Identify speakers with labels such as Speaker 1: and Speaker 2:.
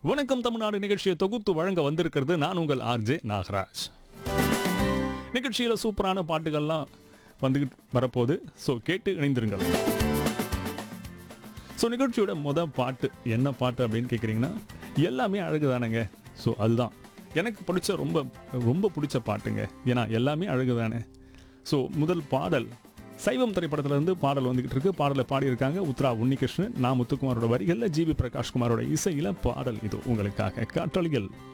Speaker 1: வணக்கம் தமிழ்நாடு நிகழ்ச்சியை தொகுத்து வழங்க வந்திருக்கிறது நான் உங்கள் ஆர்ஜே நாகராஜ் நிகழ்ச்சியில் சூப்பரான பாட்டுகள்லாம் வந்துகிட்டு வரப்போகுது ஸோ கேட்டு இணைந்திருங்கள் ஸோ நிகழ்ச்சியோட முத பாட்டு என்ன பாட்டு அப்படின்னு கேட்குறீங்கன்னா எல்லாமே அழகு தானேங்க ஸோ அதுதான் எனக்கு பிடிச்ச ரொம்ப ரொம்ப பிடிச்ச பாட்டுங்க ஏன்னா எல்லாமே அழகு தானே ஸோ முதல் பாடல் சைவம் திரைப்படத்துல இருந்து பாடல் வந்துகிட்டு இருக்கு பாடலை பாடியிருக்காங்க உத்ரா உன்னிகிருஷ்ணன் நான் முத்துக்குமாரோட வரிகளில் ஜிவி பிரகாஷ்குமாரோட இசையில பாடல் இது உங்களுக்காக காற்றொலிகள்